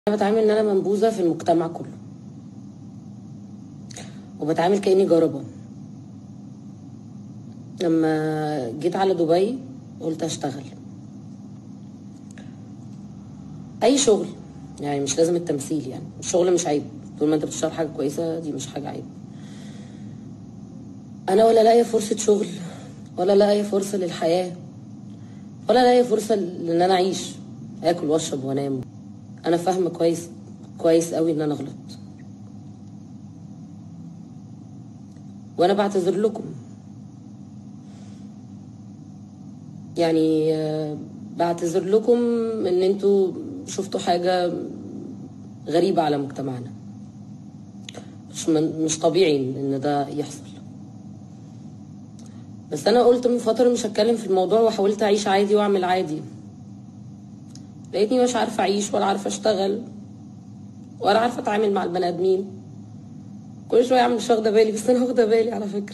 انا بتعامل ان انا منبوذه في المجتمع كله وبتعامل كاني جاربه لما جيت على دبي قلت اشتغل اي شغل يعني مش لازم التمثيل يعني الشغل مش عيب طول ما انت بتشتغل حاجه كويسه دي مش حاجه عيب انا ولا لاقيه فرصه شغل ولا لاقيه فرصه للحياه ولا لاقيه فرصه لان انا اعيش اكل واشرب وانام انا فاهمه كويس كويس قوي ان انا غلط وانا بعتذر لكم يعني آه، بعتذر لكم ان انتوا شفتوا حاجه غريبه على مجتمعنا مش من مش طبيعي ان ده يحصل بس انا قلت من فتره مش هتكلم في الموضوع وحاولت اعيش عادي واعمل عادي لقيتني مش عارفه اعيش ولا عارفه اشتغل ولا عارفه اتعامل مع البني ادمين كل شويه اعمل مش واخده بالي بس انا واخده بالي على فكره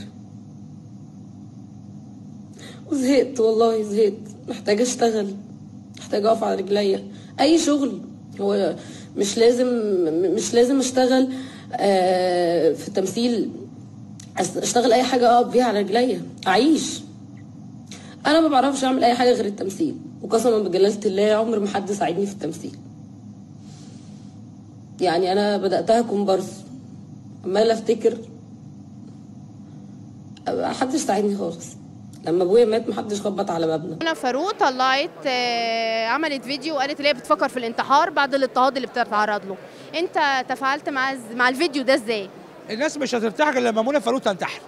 وزهقت والله زهقت محتاجه اشتغل محتاجه اقف على رجليا اي شغل هو مش لازم مش لازم اشتغل آه، في التمثيل أس- اشتغل اي حاجه اقف بيها على رجليا اعيش انا ما بعرفش اعمل اي حاجه غير التمثيل وقسما بجلاله الله عمر ما حد ساعدني في التمثيل يعني انا بداتها كومبارس عمال افتكر محدش ساعدني خالص لما ابويا مات محدش خبط على بابنا انا فاروق طلعت آه، عملت فيديو وقالت ان هي بتفكر في الانتحار بعد الاضطهاد اللي بتتعرض له انت تفاعلت مع الز- مع الفيديو ده ازاي الناس مش هترتاح غير لما منى فاروق تنتحر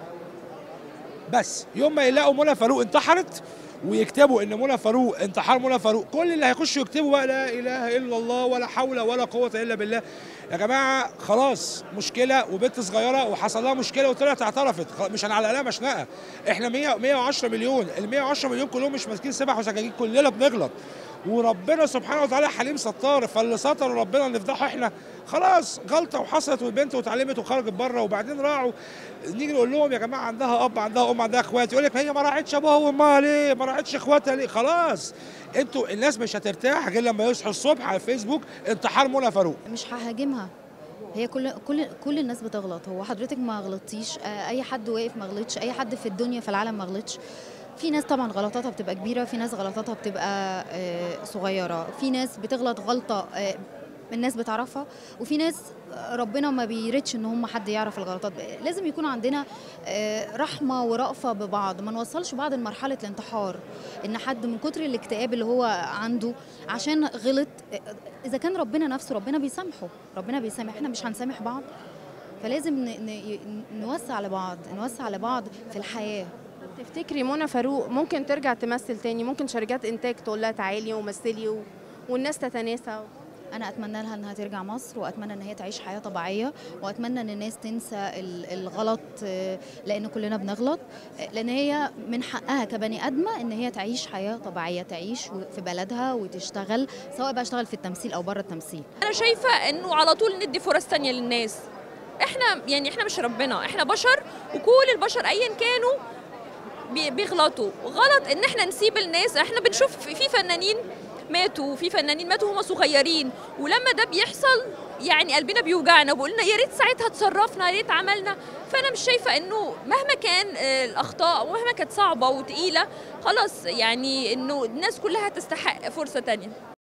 بس يوم ما يلاقوا منى فاروق انتحرت ويكتبوا ان منى فاروق انتحار منى فاروق كل اللي هيخشوا يكتبوا بقى لا اله الا الله ولا حول ولا قوه الا بالله يا جماعه خلاص مشكله وبنت صغيره وحصل لها مشكله وطلعت اعترفت خلاص مش هنعلق لها مشنقه احنا 100 110 مليون ال 110 مليون كلهم مش ماسكين سبح وسجاجين كلنا بنغلط وربنا سبحانه وتعالى حليم ستار فاللي ستر ربنا نفضحه احنا خلاص غلطه وحصلت والبنت واتعلمت وخرجت بره وبعدين راعوا نيجي نقول لهم يا جماعه عندها اب عندها ام عندها اخوات يقول لك هي ما راعتش ابوها وامها ليه؟ ما راعتش اخواتها ليه؟ خلاص انتوا الناس مش هترتاح غير لما يصحوا الصبح على الفيسبوك انتحار منى فاروق مش ههاجمها هي كل كل كل الناس بتغلط هو حضرتك ما غلطتيش آه، اي حد واقف ما غلطش اي حد في الدنيا في العالم ما غلطش في ناس طبعا غلطاتها بتبقى كبيره في ناس غلطاتها بتبقى آه، صغيره في ناس بتغلط غلطه آه، الناس بتعرفها وفي ناس آه، ربنا ما بيردش ان هم حد يعرف الغلطات لازم يكون عندنا آه، رحمه ورأفه ببعض ما نوصلش بعض لمرحله الانتحار ان حد من كتر الاكتئاب اللي هو عنده عشان غلط آه، اذا كان ربنا نفسه ربنا بيسامحه ربنا بيسامح احنا مش هنسامح بعض فلازم ن- ن- نوسع لبعض نوسع لبعض في الحياه تفتكري منى فاروق ممكن ترجع تمثل تاني ممكن شركات انتاج تقول لها تعالي ومثلي و... والناس تتناسى انا اتمنى لها انها ترجع مصر واتمنى ان هي تعيش حياه طبيعيه واتمنى ان الناس تنسى ال- الغلط آه، لان كلنا بنغلط آه، لان هي من حقها كبني ادمه ان هي تعيش حياه طبيعيه تعيش و- في بلدها وتشتغل سواء بقى اشتغل في التمثيل او بره التمثيل انا شايفه انه على طول ندي فرص تانية للناس احنا يعني احنا مش ربنا احنا بشر وكل البشر ايا كانوا بي- بيغلطوا غلط ان احنا نسيب الناس احنا بنشوف في فنانين ماتوا وفي فنانين ماتوا هم صغيرين ولما ده بيحصل يعني قلبنا بيوجعنا وبقولنا يا ريت ساعتها تصرفنا يا ريت عملنا فانا مش شايفه انه مهما كان آه، الاخطاء ومهما كانت صعبه وتقيله خلاص يعني انه الناس كلها تستحق فرصه تانية